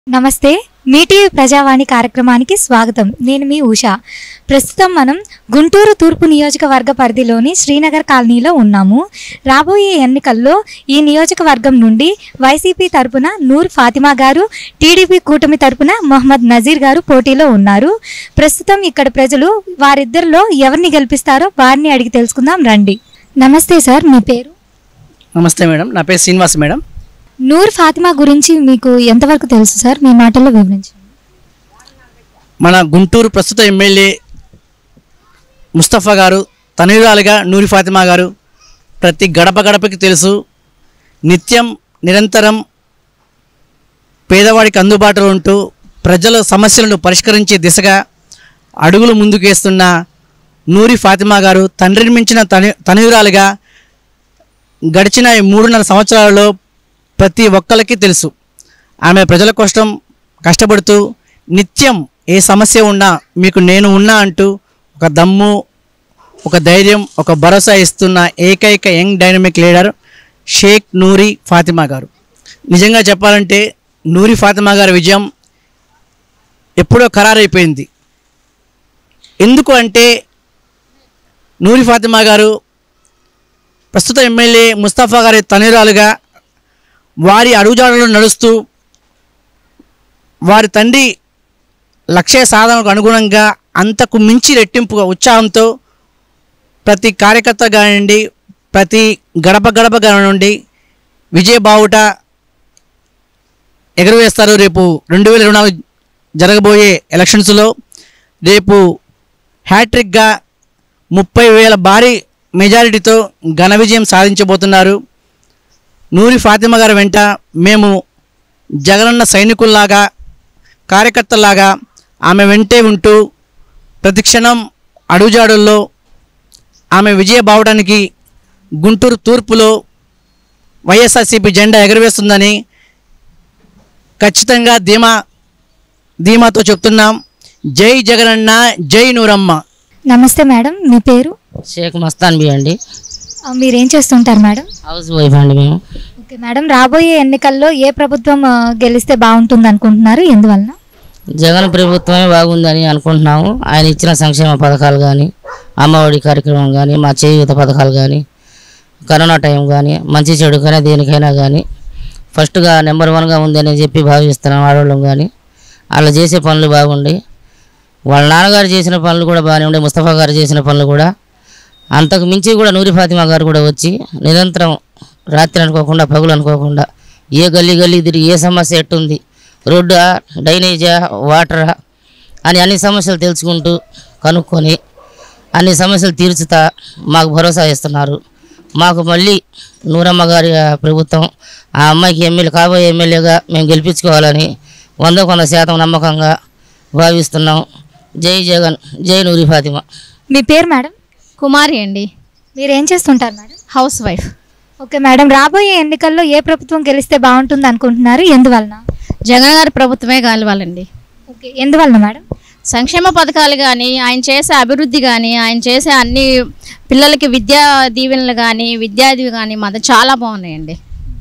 నమస్తే మీ టీవీ ప్రజావాణి కార్యక్రమానికి స్వాగతం నేను మీ ఉష ప్రస్తుతం మనం గుంటూరు తూర్పు నియోజకవర్గ పరిధిలోని శ్రీనగర్ కాలనీలో ఉన్నాము రాబోయే ఎన్నికల్లో ఈ నియోజకవర్గం నుండి వైసీపీ తరపున నూర్ ఫాతిమా గారు టీడీపీ కూటమి తరపున మొహమ్మద్ నజీర్ గారు పోటీలో ఉన్నారు ప్రస్తుతం ఇక్కడ ప్రజలు వారిద్దరిలో ఎవరిని గెలిపిస్తారో వారిని అడిగి తెలుసుకుందాం రండి నమస్తే సార్ మీ పేరు నమస్తే మేడం నా పేరు శ్రీనివాస్ మేడం నూర్ ఫాతిమా గురించి మీకు ఎంతవరకు తెలుసు సార్ మీ మాటల్లో వివరించండి మన గుంటూరు ప్రస్తుత ఎమ్మెల్యే ముస్తఫా గారు తనయురాలుగా నూరి ఫాతిమా గారు ప్రతి గడప గడపకి తెలుసు నిత్యం నిరంతరం పేదవాడికి అందుబాటులో ఉంటూ ప్రజల సమస్యలను పరిష్కరించే దిశగా అడుగులు ముందుకేస్తున్న నూరి ఫాతిమా గారు తండ్రిని మించిన తన తనయురాలుగా గడిచిన ఈ మూడున్నర సంవత్సరాలలో ప్రతి ఒక్కరికి తెలుసు ఆమె ప్రజల కోసం కష్టపడుతూ నిత్యం ఏ సమస్య ఉన్నా మీకు నేను ఉన్నా అంటూ ఒక దమ్ము ఒక ధైర్యం ఒక భరోసా ఇస్తున్న ఏకైక young dynamic leader Sheikh Noori Fatima garu నిజంగా చెప్పాలంటే నూరి ఫాతిమా గారి విజయం ఎప్పుడో ఖరారైపోయింది ఎందుకు అంటే నూరి ఫాతిమా గారు ప్రస్తుత ఎమ్మెల్యే ముస్తఫా గారి తనయురాలుగా వారి అడుగుజాడలో నడుస్తూ వారి తండ్రి లక్ష్య సాధనకు అనుగుణంగా అంతకు మించి రెట్టింపుగా ఉత్సాహంతో ప్రతి కార్యకర్త కానివ్వండి ప్రతి గడప గడప కానివ్వండి విజయ బావుట ఎగురవేస్తారు రేపు రెండు వేల ఇరవై నాలుగు జరగబోయే ఎలక్షన్స్లో రేపు హ్యాట్రిక్గా ముప్పై వేల భారీ మెజారిటీతో ఘన విజయం సాధించబోతున్నారు నూరి ఫాతిమా గారి వెంట మేము జగనన్న సైనికుల్లాగా కార్యకర్తలాగా ఆమె వెంటే ఉంటూ ప్రతిక్షణం అడుగుజాడుల్లో ఆమె విజయ బావడానికి గుంటూరు తూర్పులో వైఎస్ఆర్సీపీ జెండా ఎగరవేస్తుందని ఖచ్చితంగా ధీమా ధీమాతో చెప్తున్నాం జై జగనన్న జై నూరమ్మ నమస్తే మేడం మీ పేరు షేక్ మస్తాన్ బి అండి ఆ, మీరేం చేస్తుంటారు మేడం హౌస్ వైఫ్ అండి మేము ఓకే మేడం రాబోయే ఎన్నికల్లో ఏ ప్రభుత్వం ఆ, గెలిస్తే బాగుంటుంది అనుకుంటున్నారు ఎందువలన జగన్ ప్రభుత్వమే బాగుందని అనుకుంటున్నాము ఆయన ఇచ్చిన సంక్షేమ పథకాలు కానీ అమ్మఒడి కార్యక్రమం కానీ మా చేయూత పథకాలు కానీ కరోనా టైం కానీ మంచి చెడుకైనా దేనికైనా కానీ ఫస్ట్గా నెంబర్ వన్గా ఉందని చెప్పి భావిస్తున్నాం ఆడవాళ్ళం కానీ వాళ్ళు చేసే పనులు బాగుండి వాళ్ళ నాన్నగారు చేసిన పనులు కూడా బాగానే ఉండే ముస్తఫా గారు చేసిన పనులు కూడా అంతకు మించి కూడా నూరి ఫాతిమా గారు కూడా వచ్చి నిరంతరం రాత్రి అనుకోకుండా పగులు అనుకోకుండా ఏ గల్లీ గల్లీ తిరిగి ఏ సమస్య ఎట్టుంది రోడ్డా డ్రైనేజా వాటరా అని అన్ని సమస్యలు తెలుసుకుంటూ కనుక్కొని అన్ని సమస్యలు తీర్చుతా మాకు భరోసా ఇస్తున్నారు మాకు మళ్ళీ నూరమ్మ గారి ఆ ప్రభుత్వం ఆ అమ్మాయికి ఎమ్మెల్యే కాబోయే ఎమ్మెల్యేగా మేము గెలిపించుకోవాలని వంద కొంద శాతం నమ్మకంగా భావిస్తున్నాం జై జగన్ జై నూరి ఫాతిమా మీ పేరు మేడం కుమారి అండి మీరు ఏం చేస్తుంటారు madam house wife okay madam రాబోయే ఎన్నికల్లో ఏ ప్రభుత్వం గెలిస్తే బాగుంటుంది అనుకుంటున్నారు ఎందువలన జగన్ గారి ప్రభుత్వమే కావాలండి ఓకే ఎందువలన మేడం సంక్షేమ పథకాలు కానీ ఆయన చేసే అభివృద్ధి కానీ ఆయన చేసే అన్ని పిల్లలకి విద్యా దీవెనలు కానీ విద్యాది కానీ మాత్రం చాలా బాగున్నాయండి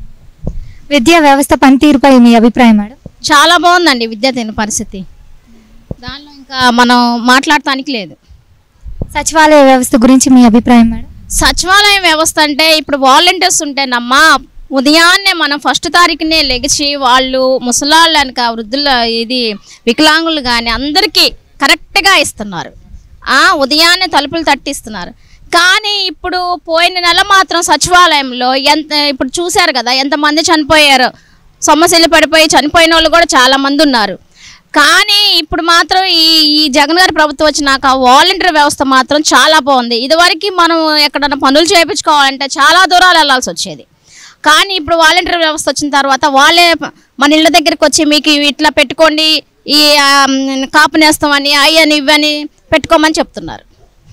విద్యా వ్యవస్థ పనితీరుపై మీ అభిప్రాయం మేడం చాలా బాగుందండి విద్యా దీని పరిస్థితి దానిలో ఇంకా మనం మాట్లాడటానికి లేదు సచివాలయ వ్యవస్థ గురించి మీ అభిప్రాయం మేడం సచివాలయం వ్యవస్థ అంటే ఇప్పుడు వాలంటీర్స్ ఉంటేనమ్మా ఉదయాన్నే మనం ఫస్ట్ తారీఖునే లెగిచి వాళ్ళు ముసలాళ్ళు అనక వృద్ధుల ఇది వికలాంగులు కానీ అందరికీ కరెక్ట్గా ఇస్తున్నారు ఆ ఉదయాన్నే తలుపులు తట్టిస్తున్నారు కానీ ఇప్పుడు పోయిన నెల మాత్రం సచివాలయంలో ఎంత ఇప్పుడు చూశారు కదా ఎంతమంది చనిపోయారు సమస్యలు పడిపోయి చనిపోయిన వాళ్ళు కూడా చాలా మంది ఉన్నారు కానీ ఇప్పుడు మాత్రం ఈ ఈ జగన్ గారి ప్రభుత్వం వచ్చినాక వాలంటీర్ వ్యవస్థ మాత్రం చాలా బాగుంది ఇదివరకు మనం ఎక్కడన్నా పనులు చేయించుకోవాలంటే చాలా దూరాలు వెళ్ళాల్సి వచ్చేది కానీ ఇప్పుడు వాలంటీర్ వ్యవస్థ వచ్చిన తర్వాత వాళ్ళే మన ఇళ్ళ దగ్గరికి వచ్చి మీకు ఇవి ఇట్లా పెట్టుకోండి ఈ ఆ, మ్, కాపు నేస్తామని అవి అని ఇవని పెట్టుకోమని చెప్తున్నారు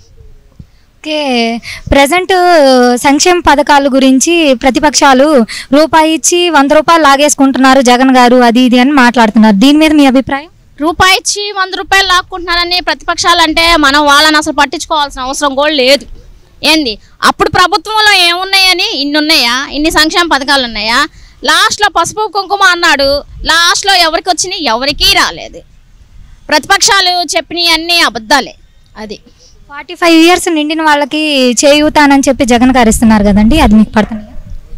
ఓకే ప్రజెంట్ సంక్షేమ పథకాల గురించి ప్రతిపక్షాలు రూపాయి ఇచ్చి వంద రూపాయలు లాగేసుకుంటున్నారు జగన్ గారు అది ఇది అని మాట్లాడుతున్నారు దీని మీద మీ అభిప్రాయం రూపాయి ఇచ్చి వంద రూపాయలు లాక్కుంటున్నారని ప్రతిపక్షాలు అంటే మనం వాళ్ళని అసలు పట్టించుకోవాల్సిన అవసరం కూడా లేదు ఏంది అప్పుడు ప్రభుత్వంలో ఏమున్నాయని ఇన్ని ఉన్నాయా ఇన్ని సంక్షేమ పథకాలు ఉన్నాయా లాస్ట్లో పసుపు కుంకుమ అన్నాడు లాస్ట్లో ఎవరికి వచ్చినాయి ఎవరికీ రాలేదు ప్రతిపక్షాలు చెప్పినవి అన్నీ అబద్ధాలే అది ఫార్టీ ఫైవ్ ఇయర్స్ నిండిన వాళ్ళకి చేయూతానని చెప్పి జగన్ గారు ఇస్తున్నారు కదండి అది మీకు పడుతుంది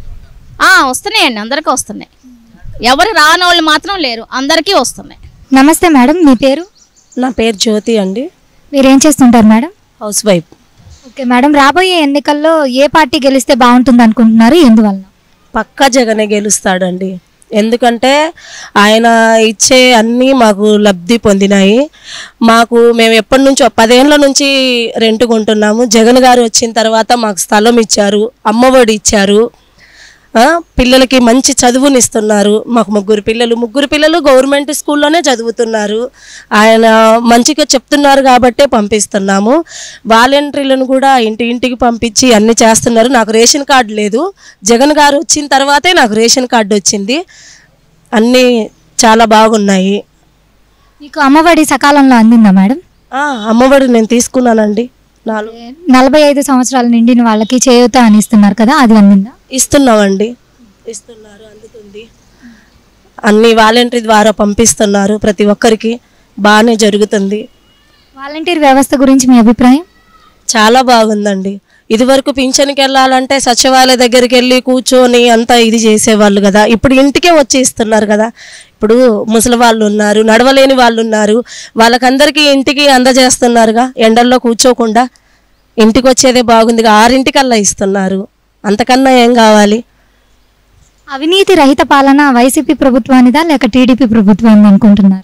ఆ, వస్తున్నాయండి అందరికీ వస్తున్నాయి ఎవరు రాని వాళ్ళు మాత్రం లేరు అందరికీ వస్తున్నాయి నమస్తే మేడం మీ పేరు నా పేరు జ్యోతి అండి మీరు ఏం చేస్తుంటారు madam house wife okay madam రాబోయే ఎన్నికల్లో ఏ పార్టీ గెలిస్తే బాగుంటుంది అనుకుంటున్నారు ఎందువల్ల పక్కా జగనే గెలుస్తాడండి ఎందుకంటే ఆయన ఇచ్చే అన్నీ మాకు లబ్ధి పొందినాయి మాకు మేము ఎప్పటి నుంచో పదేళ్ళ నుంచి రెంట్ కొంటున్నాము జగన్ గారు వచ్చిన తర్వాత మాకు స్థలం ఇచ్చారు అమ్మఒడి ఇచ్చారు ఆ, పిల్లలకి మంచి చదువునిస్తున్నారు మాకు ముగ్గురు పిల్లలు ముగ్గురు పిల్లలు గవర్నమెంట్ స్కూల్లోనే చదువుతున్నారు ఆయన మంచిగా చెప్తున్నారు కాబట్టే పంపిస్తున్నాము వాలంటీర్లను కూడా ఇంటి ఇంటికి పంపించి అన్ని చేస్తున్నారు నాకు రేషన్ కార్డు లేదు జగన్ గారు వచ్చిన తర్వాతే నాకు రేషన్ కార్డు వచ్చింది అన్నీ చాలా బాగున్నాయి మీకు అమ్మఒడి సకాలంలో అందిందా మేడం ఆ, అమ్మఒడి నేను తీసుకున్నానండి నాలుగు నలభై ఐదు సంవత్సరాలు నిండిన వాళ్ళకి చేయూత అని ఇస్తున్నారు కదా అది అందిందా ఇస్తున్నామండి ఇస్తున్నారు అందుతుంది అన్ని వాలంటరీ ద్వారా పంపిస్తున్నారు ప్రతి ఒక్కరికి బాగానే జరుగుతుంది వాలంటీర్ వ్యవస్థ గురించి మీ అభిప్రాయం చాలా బాగుందండి ఇదివరకు పింఛన్కి వెళ్ళాలంటే సచివాలయ దగ్గరికి వెళ్ళి కూర్చొని అంతా ఇది చేసేవాళ్ళు కదా ఇప్పుడు ఇంటికే వచ్చి ఇస్తున్నారు కదా ఇప్పుడు ముసలి వాళ్ళు ఉన్నారు నడవలేని వాళ్ళు ఉన్నారు వాళ్ళకందరికీ ఇంటికి అందజేస్తున్నారుగా ఎండల్లో కూర్చోకుండా ఇంటికి వచ్చేదే బాగుందిగా ఆరింటికల్లా ఇస్తున్నారు అంతకన్నా ఏం కావాలి అవినీతి రహిత పాలన వైసీపీ ప్రభుత్వానిదా లేక టీడీపీ ప్రభుత్వాన్ని అనుకుంటున్నారా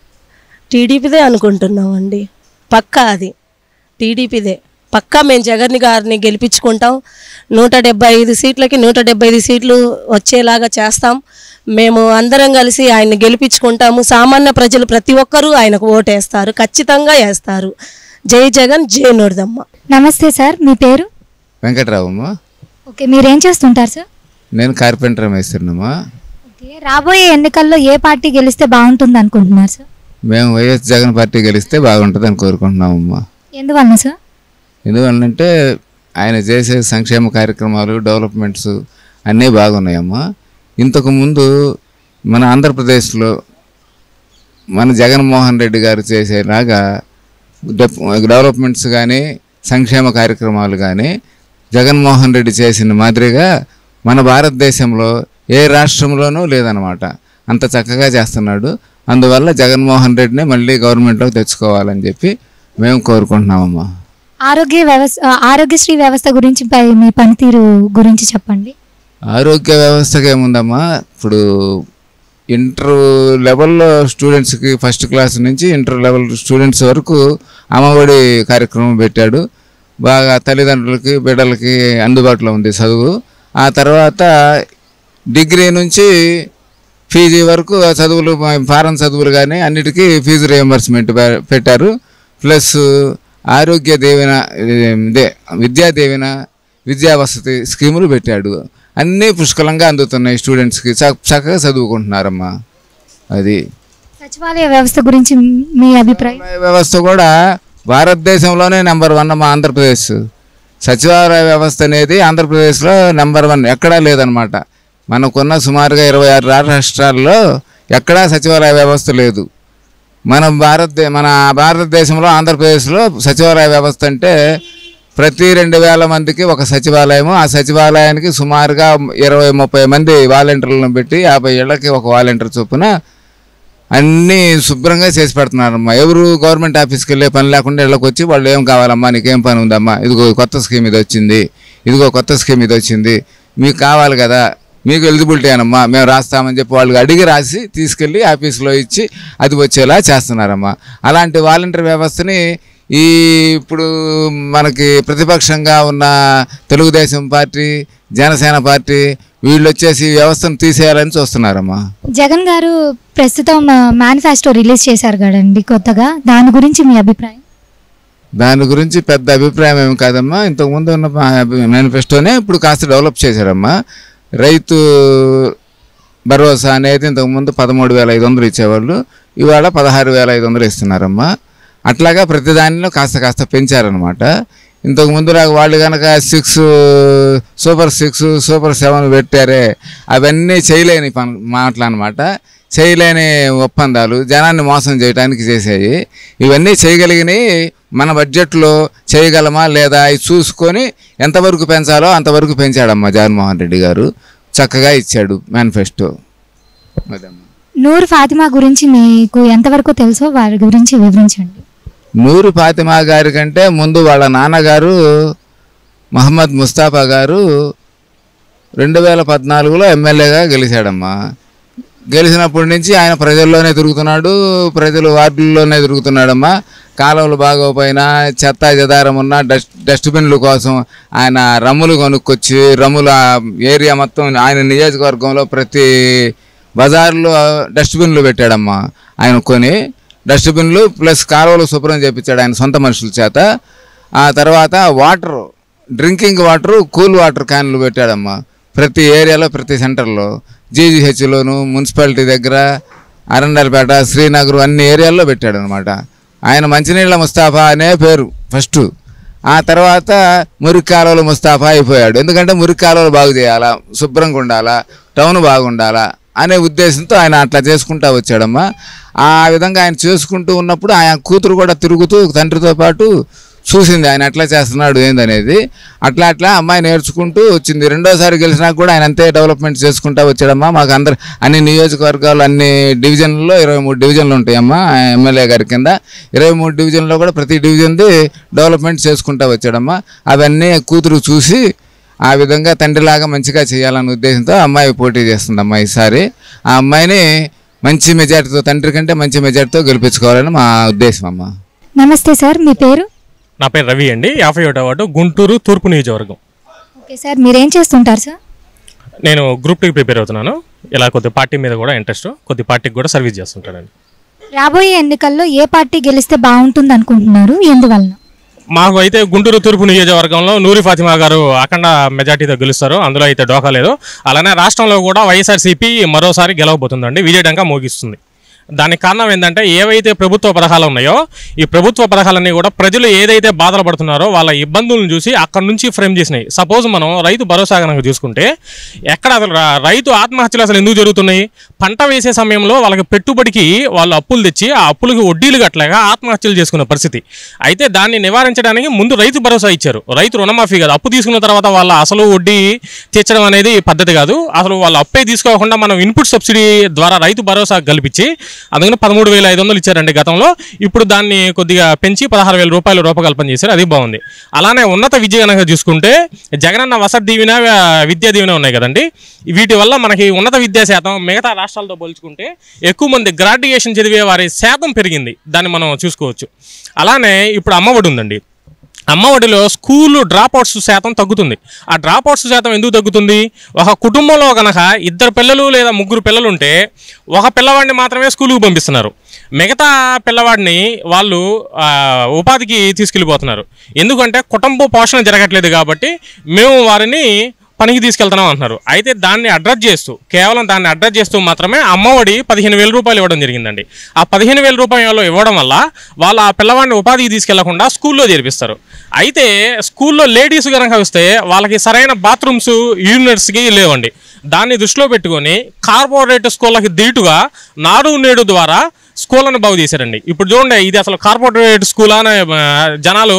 టీడీపీదే అనుకుంటున్నామండి పక్కా అది టీడీపీదే పక్కా మేము జగన్ గారిని గెలిపించుకుంటాం నూట డెబ్బై ఐదు సీట్లకి నూట డెబ్బై ఐదు సీట్లు వచ్చేలాగా చేస్తాం మేము అందరం కలిసి ఆయన్ని గెలిపించుకుంటాము సామాన్య ప్రజలు ప్రతి ఒక్కరూ ఆయనకు ఓటేస్తారు ఖచ్చితంగా వేస్తారు జై జగన్ జై నోడదమ్మ నమస్తే సార్ మీ పేరు వెంకట్రావమ్మ ఓకే మీరు ఏం చేస్తుంటారు సార్ నేను కార్పెంటర్ మేస్తున్నామా ఓకే రాబోయే ఎన్నికల్లో ఏ పార్టీ గెలిస్తే బాగుంటుంది అనుకుంటున్నారు సార్ మేము వైఎస్ జగన్ పార్టీ గెలిస్తే బాగుంటుంది అని కోరుకుంటున్నామమ్మా ఎందువలన సార్ ఎందువల్లంటే ఆయన చేసే సంక్షేమ కార్యక్రమాలు డెవలప్మెంట్స్ అన్నీ బాగున్నాయమ్మా ఇంతకు ముందు మన ఆంధ్రప్రదేశ్లో మన జగన్మోహన్ రెడ్డి గారు చేసేలాగా డెప్ డెవలప్మెంట్స్ కానీ సంక్షేమ కార్యక్రమాలు కానీ జగన్మోహన్ రెడ్డి చేసిన మాదిరిగా మన భారతదేశంలో ఏ రాష్ట్రంలోనూ లేదనమాట అంత చక్కగా చేస్తున్నాడు అందువల్ల జగన్మోహన్ రెడ్డిని మళ్ళీ గవర్నమెంట్లోకి తెచ్చుకోవాలని చెప్పి మేము కోరుకుంటున్నామమ్మా ఆరోగ్య వ్యవస్థ ఆరోగ్యశ్రీ వ్యవస్థ గురించి పై మీ పనితీరు గురించి చెప్పండి ఆరోగ్య వ్యవస్థకి ఏముందమ్మా ఇప్పుడు ఇంటర్ లెవెల్లో స్టూడెంట్స్కి ఫస్ట్ క్లాస్ నుంచి ఇంటర్ లెవెల్ స్టూడెంట్స్ వరకు అమ్మఒడి కార్యక్రమం పెట్టాడు బాగా తల్లిదండ్రులకి బిడ్డలకి అందుబాటులో ఉంది చదువు ఆ తర్వాత డిగ్రీ నుంచి పీజీ వరకు ఆ చదువులు ఫారెన్ చదువులు కానీ అన్నిటికీ ఫీజు రియంబర్స్మెంట్ పె- పెట్టారు ప్లస్ ఆరోగ్య దీవెన ఇదే విద్యా దీవెన విద్యా వసతి స్కీములు పెట్టాడు అన్నీ పుష్కలంగా అందుతున్నాయి స్టూడెంట్స్కి చ- చక్కగా చదువుకుంటున్నారమ్మా అది సచివాలయ వ్యవస్థ గురించి మీ అభిప్రాయం సచివాలయ వ్యవస్థ కూడా భారతదేశంలోనే నెంబర్ వన్ అమ్మా ఆంధ్రప్రదేశ్ సచివాలయ వ్యవస్థ అనేది ఆంధ్రప్రదేశ్లో నెంబర్ వన్ ఎక్కడా లేదనమాట మనకున్న సుమారుగా ఇరవై ఆరు రాష్ట్రాల్లో ఎక్కడా సచివాలయ వ్యవస్థ లేదు మన భారతదే మన భారతదేశంలో ఆంధ్రప్రదేశ్లో సచివాలయ వ్యవస్థ అంటే ప్రతి రెండు వేల మందికి ఒక సచివాలయము ఆ సచివాలయానికి సుమారుగా ఇరవై ముప్పై మంది వాలంటీర్లను పెట్టి యాభై ఏళ్ళకి ఒక వాలంటీర్ చొప్పున అన్నీ శుభ్రంగా చేసి పెడుతున్నారమ్మా ఎవరు గవర్నమెంట్ ఆఫీస్కి వెళ్ళే పని లేకుండా ఇళ్ళకి వచ్చి వాళ్ళు ఏం కావాలమ్మా నీకేం పని ఉందమ్మా ఇదిగో కొత్త స్కీమ్ ఇది వచ్చింది ఇదిగో కొత్త స్కీమ్ ఇది వచ్చింది మీకు కావాలి కదా మీకు ఎలిజిబిలిటీ అనమ్మా మేము రాస్తామని చెప్పి వాళ్ళు అడిగి రాసి తీసుకెళ్ళి ఆఫీస్లో ఇచ్చి అది వచ్చేలా చేస్తున్నారమ్మా అలాంటి వాలంటీర్ వ్యవస్థని ఈ ఇప్పుడు మనకి ప్రతిపక్షంగా ఉన్న తెలుగుదేశం పార్టీ జనసేన పార్టీ వీళ్ళు వచ్చేసి ఈ వ్యవస్థను తీసేయాలని చూస్తున్నారమ్మా జగన్ గారు ప్రస్తుతం మేనిఫెస్టో రిలీజ్ చేశారు కదండి కొత్తగా దాని గురించి మీ అభిప్రాయం దాని గురించి పెద్ద అభిప్రాయం ఏమి కాదమ్మా ఇంతకుముందు ఉన్న మేనిఫెస్టోనే ఇప్పుడు కాస్త డెవలప్ చేశారమ్మా రైతు భరోసా అనేది ఇంతకుముందు పదమూడు వేల ఐదు వందలు ఇచ్చేవాళ్ళు ఇవాళ పదహారు వేల ఐదు వందలు ఇస్తున్నారమ్మా అట్లాగా ప్రతి దానిలో కాస్త కాస్త పెంచారనమాట ఇంతకు ముందు నాకు వాళ్ళు కనుక six super six super seven పెట్టారే అవన్నీ చేయలేని పని మాటలు అనమాట చేయలేని ఒప్పందాలు జనాన్ని మోసం చేయడానికి చేసాయి ఇవన్నీ చేయగలిగినవి మన బడ్జెట్లో చేయగలమా లేదా ఇది చూసుకొని ఎంతవరకు పెంచాలో అంతవరకు పెంచాడమ్మా జగన్మోహన్ రెడ్డి గారు చక్కగా ఇచ్చాడు మేనిఫెస్టో అదమ్మా నూరు ఫాతిమా గురించి మీకు ఎంతవరకు తెలుసో వారి గురించి వివరించండి నూరు ఫాతిమా గారి కంటే ముందు వాళ్ళ నాన్నగారు మహమ్మద్ ముస్తాఫా గారు రెండు వేల పద్నాలుగులో ఎమ్మెల్యేగా గెలిచాడమ్మా గెలిచినప్పటి నుంచి ఆయన ప్రజల్లోనే తిరుగుతున్నాడు ప్రజలు వార్డుల్లోనే తిరుగుతున్నాడమ్మా కాలువలు బాగోపోయినా చెత్త చెదారం ఉన్న డస్ట్ డస్ట్బిన్ల కోసం ఆయన రమ్ములు కొనుక్కొచ్చి రమ్ముల ఏరియా మొత్తం ఆయన నియోజకవర్గంలో ప్రతి బజార్లో డస్ట్బిన్లు పెట్టాడమ్మా ఆయన కొని డస్ట్బిన్లు ప్లస్ కాలువలు శుభ్రం చేపించాడు ఆయన సొంత మనుషుల చేత ఆ తర్వాత water drinking water cool water క్యాన్లు పెట్టాడమ్మా ప్రతి ఏరియాలో ప్రతి సెంటర్లో జీజీహెచ్లోను మున్సిపాలిటీ దగ్గర అరండల్పేట శ్రీనగర్ అన్ని ఏరియాల్లో పెట్టాడు అనమాట ఆయన మంచినీళ్ళ ముస్తాఫా అనే పేరు ఫస్ట్ ఆ తర్వాత మురికి కాలువలు ముస్తాఫా అయిపోయాడు ఎందుకంటే మురికి కాలువలు బాగు చేయాలా శుభ్రంగా ఉండాలా టౌన్ బాగుండాలా అనే ఉద్దేశంతో ఆయన అట్లా చేసుకుంటా వచ్చాడమ్మా ఆ విధంగా ఆయన చేసుకుంటూ ఉన్నప్పుడు ఆయన కూతురు కూడా తిరుగుతూ తండ్రితో పాటు చూసింది ఆయన ఎట్లా చేస్తున్నాడు ఏందనేది అట్లా అట్లా అమ్మాయి నేర్చుకుంటూ వచ్చింది రెండోసారి గెలిచినాక కూడా ఆయన అంతే డెవలప్మెంట్ చేసుకుంటా వచ్చాడమ్మా మాకు అందరు అన్ని నియోజకవర్గాలు అన్ని డివిజన్లలో ఇరవై మూడు డివిజన్లు ఉంటాయమ్మా ఎమ్మెల్యే గారి కింద ఇరవై మూడు డివిజన్లో కూడా ప్రతి డివిజన్ది డెవలప్మెంట్ చేసుకుంటా వచ్చాడమ్మా అవన్నీ కూతురు చూసి ఆ విధంగా తండ్రిలాగా మంచిగా చేయాలనే ఉద్దేశంతో అమ్మాయి పోటీ చేస్తుంది అమ్మాయి ఈసారి ఆ అమ్మాయిని మంచి మెజార్టీతో తండ్రి కంటే మంచి మెజార్టీతో గెలిపించుకోవాలని మా ఉద్దేశం అమ్మ నమస్తే సార్ మీ పేరు నా పేరు రవి అండి యాభై ఒకటో వార్డు గుంటూరు తూర్పు నియోజకవర్గం ఓకే సార్ మీరేం చేస్తుంటారు సార్ నేను గ్రూప్ టూకి ప్రిపేర్ అవుతున్నాను ఇలా కొద్ది పార్టీ మీద కూడా ఇంట్రెస్ట్ కొద్ది పార్టీకి కూడా సర్వీస్ చేస్తుంటానండి రాబోయే ఎన్నికల్లో ఏ పార్టీ గెలిస్తే బాగుంటుంది అనుకుంటున్నారు ఎందువలన మాకు అయితే గుంటూరు తూర్పు నియోజకవర్గంలో నూరి ఫాతిమా గారు అఖండ మెజార్టీతో గెలుస్తారు అందులో అయితే డోకా లేదు అలానే రాష్ట్రంలో కూడా వైఎస్ఆర్సీపీ మరోసారి గెలవబోతుందండి విజయడంగా మోగిస్తుంది దానికి కారణం ఏంటంటే ఏవైతే ప్రభుత్వ పథకాలు ఉన్నాయో ఈ ప్రభుత్వ పథకాలన్నీ కూడా ప్రజలు ఏదైతే బాధలు పడుతున్నారో వాళ్ళ ఇబ్బందులను చూసి అక్కడ నుంచి ఫ్రేమ్ చేసినాయి సపోజ్ మనం రైతు భరోసా కనుక చూసుకుంటే ఎక్కడ అసలు రా- రైతు ఆత్మహత్యలు అసలు ఎందుకు జరుగుతున్నాయి పంట వేసే సమయంలో వాళ్ళకి పెట్టుబడికి వాళ్ళు అప్పులు తెచ్చి ఆ అప్పులకి వడ్డీలు కట్టలేక ఆత్మహత్యలు చేసుకున్న పరిస్థితి అయితే దాన్ని నివారించడానికి ముందు రైతు భరోసా ఇచ్చారు రైతు రుణమాఫీ కాదు అప్పు తీసుకున్న తర్వాత వాళ్ళ అసలు వడ్డీ తీర్చడం అనేది పద్ధతి కాదు అసలు వాళ్ళ అప్పే తీసుకోకుండా మనం ఇన్పుట్ సబ్సిడీ ద్వారా రైతు భరోసా కల్పించి అందుకని పదమూడు వేల ఐదు వందలు ఇచ్చారండి గతంలో ఇప్పుడు దాన్ని కొద్దిగా పెంచి పదహారు వేల రూపాయలు రూపకల్పన చేశారు అది బాగుంది అలానే ఉన్నత విద్య కనుక చూసుకుంటే జగనన్న వసతి దీవెన ఆ, విద్యా దీవెన ఉన్నాయి కదండి వీటి వల్ల మనకి ఉన్నత విద్యా శాతం మిగతా రాష్ట్రాలతో పోల్చుకుంటే ఎక్కువ మంది గ్రాడ్యుయేషన్ చదివే వారి శాతం పెరిగింది దాన్ని మనం చూసుకోవచ్చు అలానే ఇప్పుడు అమ్మఒడి ఉందండి అమ్మఒడిలో స్కూల్ డ్రాప్ అవుట్స్ శాతం తగ్గుతుంది ఆ డ్రాప్ అవుట్స్ శాతం ఎందుకు తగ్గుతుంది ఒక కుటుంబంలో కనుక ఇద్దరు పిల్లలు లేదా ముగ్గురు పిల్లలు ఉంటే ఒక పిల్లవాడిని మాత్రమే స్కూల్కి పంపిస్తున్నారు మిగతా పిల్లవాడిని వాళ్ళు ఆ, ఉపాధికి తీసుకెళ్ళిపోతున్నారు ఎందుకంటే కుటుంబ పోషణ జరగట్లేదు కాబట్టి మేము వారిని పనికి తీసుకెళ్తున్నాం అంటున్నారు అయితే దాన్ని అడ్రస్ చేస్తూ కేవలం దాన్ని అడ్రస్ చేస్తూ మాత్రమే అమ్మఒడి పదిహేను వేల రూపాయలు ఇవ్వడం జరిగిందండి ఆ పదిహేను వేల రూపాయలు ఇవ్వడం వల్ల వాళ్ళు ఆ పిల్లవాడిని ఉపాధికి తీసుకెళ్లకుండా స్కూల్లో చేర్పిస్తారు అయితే స్కూల్లో లేడీస్ కనుక వస్తే వాళ్ళకి సరైన బాత్రూమ్స్ యూనిట్స్కి లేవండి దాన్ని దృష్టిలో పెట్టుకొని కార్పొరేట్ స్కూళ్ళకి ధీటుగా నాడు నేడు ద్వారా స్కూళ్ళను బాగు చేశారండి ఇప్పుడు చూడండి ఇది అసలు కార్పొరేట్ స్కూల్ అనే ఆ, జనాలు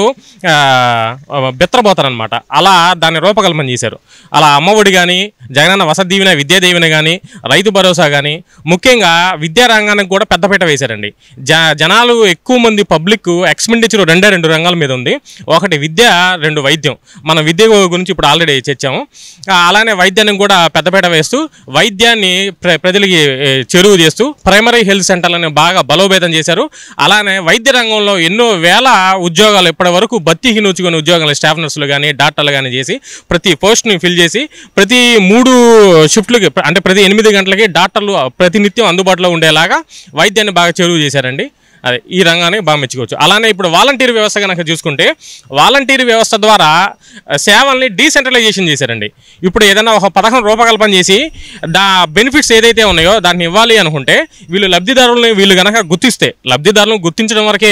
బెత్తరపోతారనమాట అలా దాన్ని రూపకల్పన చేశారు అలా అమ్మఒడి కానీ జగనన్న వసతి దీవెన విద్యా దీవెన కానీ రైతు భరోసా కానీ ముఖ్యంగా విద్యా రంగానికి కూడా పెద్దపీట వేశారండి జ జనాలు ఎక్కువ మంది పబ్లిక్ ఎక్స్పెండిచర్ రెండే రెండు రంగాల మీద ఉంది ఒకటి విద్య రెండు వైద్యం మన విద్య గురించి ఇప్పుడు ఆల్రెడీ చర్చాము ఆ, అలానే వైద్యానికి కూడా పెద్దపీట వేస్తూ వైద్యాన్ని ప్ర ప్రజలకి ఏ, చేరువ చేస్తూ ప్రైమరీ హెల్త్ సెంటర్లను బాగా బలోపేతం చేశారు అలానే వైద్య రంగంలో ఎన్నో వేల ఉద్యోగాలు ఇప్పటి వరకు బత్తికి నూచుకునే ఉద్యోగాలు స్టాఫ్ నర్సులు కానీ డాక్టర్లు కానీ చేసి ప్రతి పోస్ట్ని ఫిల్ చేసి ప్రతి మూడు షిఫ్ట్లకి అంటే ప్రతి ఎనిమిది గంటలకి డాక్టర్లు ప్రతినిత్యం అందుబాటులో ఉండేలాగా వైద్యాన్ని బాగా చేరువ చేశారండి అదే ఈ రంగాన్ని బాగా మెచ్చుకోవచ్చు అలానే ఇప్పుడు వాలంటీర్ వ్యవస్థ కనుక చూసుకుంటే వాలంటీర్ వ్యవస్థ ద్వారా ఆ, సేవల్ని డీసెంట్రలైజేషన్ చేశారండి ఇప్పుడు ఏదైనా ఒక పథకం రూపకల్పన చేసి దా బెనిఫిట్స్ ఏదైతే ఉన్నాయో దాన్ని ఇవ్వాలి అనుకుంటే వీళ్ళు లబ్ధిదారులని వీళ్ళు కనుక గుర్తిస్తే లబ్ధిదారులను గుర్తించడం వరకే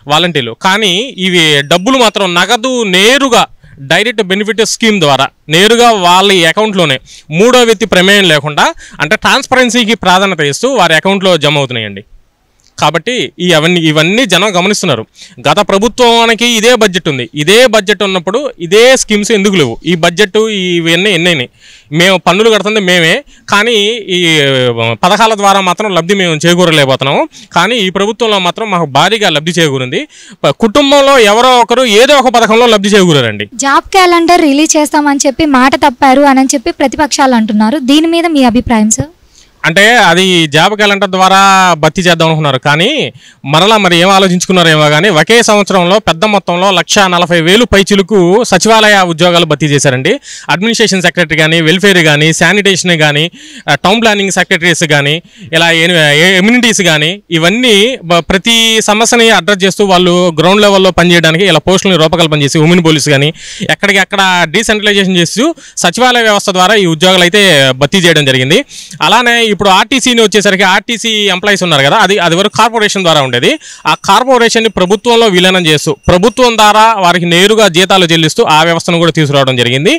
వాలంటీర్లు కానీ ఇవి డబ్బులు మాత్రం నగదు నేరుగా డైరెక్ట్ బెనిఫిట్ స్కీమ్ ద్వారా నేరుగా వాళ్ళ అకౌంట్లోనే మూడో వ్యక్తి ప్రమేయం లేకుండా అంటే ట్రాన్స్పరెన్సీకి ప్రాధాన్యత ఇస్తూ వారి అకౌంట్లో జమ అవుతున్నాయండి కాబట్టి ఈ అవన్నీ ఇవన్నీ జనం గమనిస్తున్నారు గత ప్రభుత్వానికి ఇదే బడ్జెట్ ఉంది ఇదే బడ్జెట్ ఉన్నప్పుడు ఇదే స్కీమ్స్ ఎందుకు లేవు ఈ బడ్జెట్ ఇవన్నీ ఎన్నైనాయి మేము పన్నులు కడుతుంది మేమే కానీ ఈ పథకాల ద్వారా మాత్రం లబ్ధి మేము చేకూరలేకపోతున్నాము కానీ ఈ ప్రభుత్వంలో మాత్రం మాకు భారీగా లబ్ధి చేకూరింది ప- కుటుంబంలో ఎవరో ఒకరు ఏదో ఒక పథకంలో లబ్ధి చేకూరారండి జాబ్ క్యాలెండర్ రిలీజ్ చేస్తామని చెప్పి మాట తప్పారు అని చెప్పి ప్రతిపక్షాలు అంటున్నారు దీని మీద మీ అభిప్రాయం సార్ అంటే అది జాబ్ క్యాలెండర్ ద్వారా భర్తీ చేద్దాం అనుకున్నారు కానీ మరలా మరి ఏం ఆలోచించుకున్నారేమో కానీ ఒకే సంవత్సరంలో పెద్ద మొత్తంలో లక్ష నలభై వేలు పైచిలకు సచివాలయ ఉద్యోగాలు భర్తీ చేశారండి అడ్మినిస్ట్రేషన్ సెక్రటరీ కానీ వెల్ఫేర్ కానీ శానిటేషన్ కానీ ఆ, టౌన్ ప్లానింగ్ సెక్రటరీస్ కానీ ఇలా ఎమ్యూనిటీస్ కానీ ఇవన్నీ బ- ప్రతి సమస్యని అడ్రస్ చేస్తూ వాళ్ళు గ్రౌండ్ లెవెల్లో పనిచేయడానికి ఇలా పోస్టులను రూపకల్పన చేసి ఉమెన్ పోలీస్ కానీ ఎక్కడికి అక్కడ డీసెంట్రలైజేషన్ చేస్తూ సచివాలయ వ్యవస్థ ద్వారా ఈ ఉద్యోగాలు అయితే భర్తీ చేయడం జరిగింది అలానే ఇప్పుడు ఆర్టీసీని వచ్చేసరికి ఆర్టీసీ ఎంప్లాయీస్ ఉన్నారు కదా అది అది వరకు కార్పొరేషన్ ద్వారా ఉండేది ఆ కార్పొరేషన్ని ప్రభుత్వంలో విలీనం చేస్తూ ప్రభుత్వం ద్వారా వారికి నేరుగా జీతాలు చెల్లిస్తూ ఆ వ్యవస్థను కూడా తీసుకురావడం జరిగింది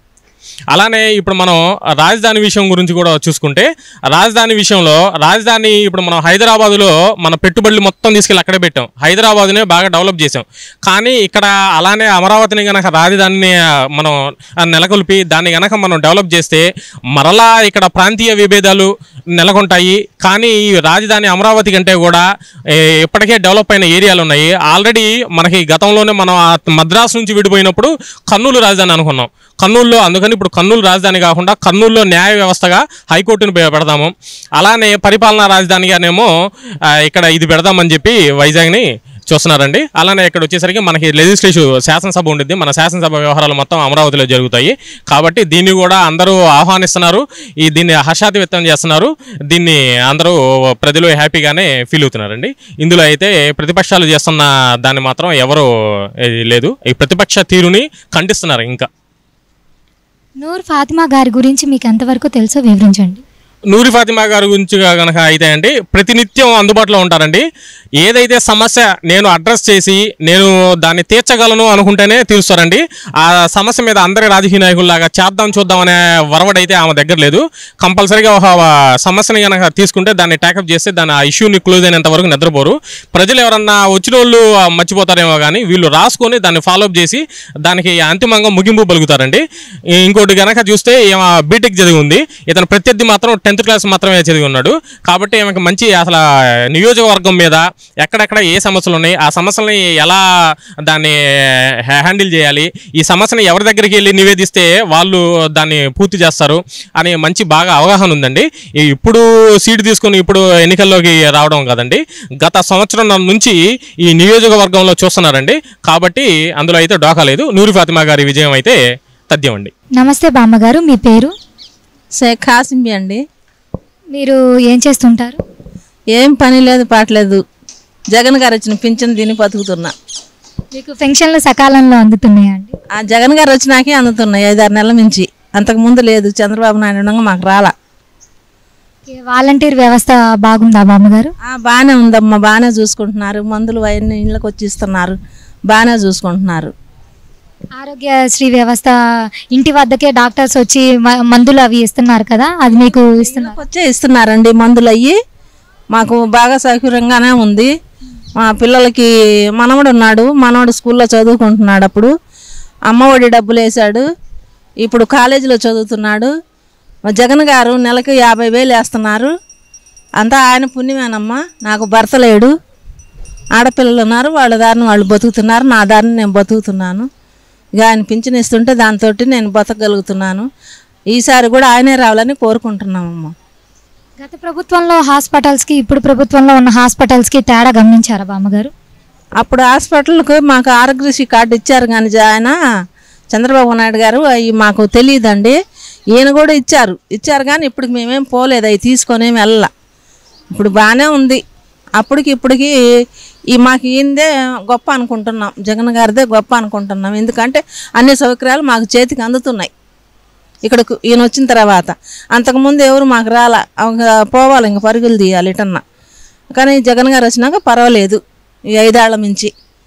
అలానే ఇప్పుడు మనం రాజధాని విషయం గురించి కూడా చూసుకుంటే రాజధాని విషయంలో రాజధాని ఇప్పుడు మనం హైదరాబాదులో మన పెట్టుబడులు మొత్తం తీసుకెళ్ళి అక్కడే పెట్టాం హైదరాబాద్నే బాగా డెవలప్ చేసాం కానీ ఇక్కడ అలానే అమరావతిని గనక రాజధానిని ఆ, మనం ఆ, నెలకొల్పి దాన్ని గనక మనం డెవలప్ చేస్తే మరలా ఇక్కడ ప్రాంతీయ విభేదాలు నెలకొంటాయి కానీ ఈ రాజధాని అమరావతి కంటే కూడా ఏ, ఇప్పటికే డెవలప్ అయిన ఏరియాలు ఉన్నాయి ఆల్రెడీ మనకి గతంలోనే మనం ఆ మద్రాసు నుంచి విడిపోయినప్పుడు కర్నూలు రాజధాని అనుకున్నాం కర్నూలులో అందుకని ఇప్పుడు కర్నూలు రాజధాని కాకుండా కర్నూలులో న్యాయ వ్యవస్థగా హైకోర్టును పె- పెడదాము అలానే పరిపాలనా రాజధానిగానేమో ఆ, ఇక్కడ ఇది పెడదామని చెప్పి వైజాగ్ని చూస్తున్నారండి అలానే ఇక్కడ వచ్చేసరికి మనకి లెజిస్లేటివ్ శాసనసభ ఉండిద్ది మన శాసనసభ వ్యవహారాలు మొత్తం అమరావతిలో జరుగుతాయి కాబట్టి దీన్ని కూడా అందరూ ఆహ్వానిస్తున్నారు ఈ దీన్ని హర్షాతి వ్యక్తం చేస్తున్నారు దీన్ని అందరూ ప్రజలు హ్యాపీగానే ఫీల్ అవుతున్నారండి ఇందులో అయితే ప్రతిపక్షాలు చేస్తున్న దాన్ని మాత్రం ఎవరు ఏది లేదు ఈ ప్రతిపక్ష తీరుని ఖండిస్తున్నారు ఇంకా నూర్ ఫాతిమా గారి గురించి మీకు ఎంతవరకు తెలుసో వివరించండి నూరి ఫాతిమా గారి గురించి కనుక అయితే అండి ప్రతినిత్యం అందుబాటులో ఉంటారండి ఏదైతే సమస్య నేను అడ్రస్ చేసి నేను దాన్ని తీర్చగలను అనుకుంటేనే తీరుస్తారండి ఆ సమస్య మీద అందరి రాజకీయ నాయకుల్లాగా చేద్దాం చూద్దాం అనే వరవడైతే ఆమె దగ్గర లేదు కంపల్సరీగా ఒక సమస్యని కనుక తీసుకుంటే దాన్ని ట్యాకప్ చేస్తే దాని ఆ ఇష్యూని క్లోజ్ అయినంత వరకు నిద్రపోరు ప్రజలు ఎవరన్నా వచ్చిన వాళ్ళు మర్చిపోతారేమో కానీ వీళ్ళు రాసుకొని దాన్ని ఫాలోఅప్ చేసి దానికి అంతిమంగా ముగింపు పలుకుతారండి ఈ- ఇంకోటి గనక చూస్తే ఈమె బీటెక్ చదివి ఉంది ఇతను ప్రత్యర్థి మాత్రం టెన్త్ క్లాస్ మాత్రమే చదివి ఉన్నాడు కాబట్టి ఈమెకి మంచి అసలు నియోజకవర్గం మీద ఎక్కడెక్కడ ఏ సమస్యలు ఉన్నాయి ఆ సమస్యలని ఎలా దాన్ని హ్యా- హ్యాండిల్ చేయాలి ఈ సమస్యని ఎవరి దగ్గరికి వెళ్ళి నివేదిస్తే వాళ్ళు దాన్ని పూర్తి చేస్తారు అనే మంచి బాగా అవగాహన ఉందండి ఈ ఇప్పుడు సీటు తీసుకొని ఇప్పుడు ఎన్నికల్లోకి రావడం కదండి గత సంవత్సరం నుంచి ఈ నియోజకవర్గంలో చూస్తున్నారండి కాబట్టి అందులో అయితే డోకా లేదు నూరి ఫాతిమా గారి విజయం అయితే తథ్యం అండి నమస్తే బామ్మగారు మీ పేరు షేక్ కాసింబి అండి మీరు ఏం చేస్తుంటారు ఏం పని లేదు పాటలేదు జగన్ గారు వచ్చిన పింఛన్ తిని బతుకుతున్నా మీకు పెన్షన్లు సకాలంలో అందుతున్నాయా అండి ఆ జగన్ గారు వచ్చినాకే అందుతున్నాయి ఐదారు నెలల నుంచి అంతకు ముందు లేదు చంద్రబాబు నాయుడు ఉండగా మాకు రాలా ఓకే, వాలంటీర్ వ్యవస్థ బాగుందా బామ్మగారు ఆ, బాగానే ఉందమ్మా బాగానే చూసుకుంటున్నారు మందులు అవన్నీ ఇళ్ళకి వచ్చి ఇస్తున్నారు బాగానే చూసుకుంటున్నారు ఆరోగ్యశ్రీ వ్యవస్థ ఇంటి వద్దకే డాక్టర్స్ వచ్చి మ- మందులు అవి ఇస్తున్నారు కదా అది మీకు ఇస్తున్నారు ఇళ్ళకి వచ్చే ఇస్తున్నారండి మందులు అయ్యి మాకు బాగా సౌకర్యంగానే ఉంది మా పిల్లలకి మనవడు ఉన్నాడు మనవడు స్కూల్లో చదువుకుంటున్నాడు అప్పుడు అమ్మఒడి డబ్బులు వేశాడు ఇప్పుడు కాలేజీలో చదువుతున్నాడు మా జగన్ గారు నెలకు యాభై వేలు వేస్తున్నారు అంతా ఆయన పుణ్యమేనమ్మా నాకు భర్త లేడు ఆడపిల్లలు ఉన్నారు వాళ్ళ దారిని వాళ్ళు బతుకుతున్నారు నా దారిని నేను బతుకుతున్నాను ఇక ఆయన పింఛన్ ఇస్తుంటే దాంతో నేను బతకగలుగుతున్నాను ఈసారి కూడా ఆయనే రావాలని కోరుకుంటున్నామమ్మా గత ప్రభుత్వంలో హాస్పిటల్స్కి ఇప్పుడు ప్రభుత్వంలో ఉన్న హాస్పిటల్స్కి తేడా గమనించారా బామ్మగారు అప్పుడు హాస్పిటల్కి మాకు ఆరోగ్యశ్రీ కార్డు ఇచ్చారు కానీ జ- ఆయన చంద్రబాబు నాయుడు గారు అవి మాకు తెలియదండి ఈయన కూడా ఇచ్చారు ఇచ్చారు కానీ ఇప్పుడు మేమేం పోలేదు అవి తీసుకొని వెళ్ళ ఇప్పుడు బాగానే ఉంది అప్పటికి ఇప్పటికి ఈ మాకు ఈయనదే గొప్ప అనుకుంటున్నాం జగన్ గారిదే గొప్ప అనుకుంటున్నాం ఎందుకంటే అన్ని సౌకర్యాలు మాకు చేతికి అందుతున్నాయి ఇక్కడకు ఈయన వచ్చిన తర్వాత అంతకుముందు ఎవరు మాకు రాలా அவங்க పోవాలి ఇంక పరుగులు తీయాలి ఇటన్నా కానీ జగన్ గారు వచ్చినాక పర్వాలేదు ఈ ఐదేళ్ల నుంచి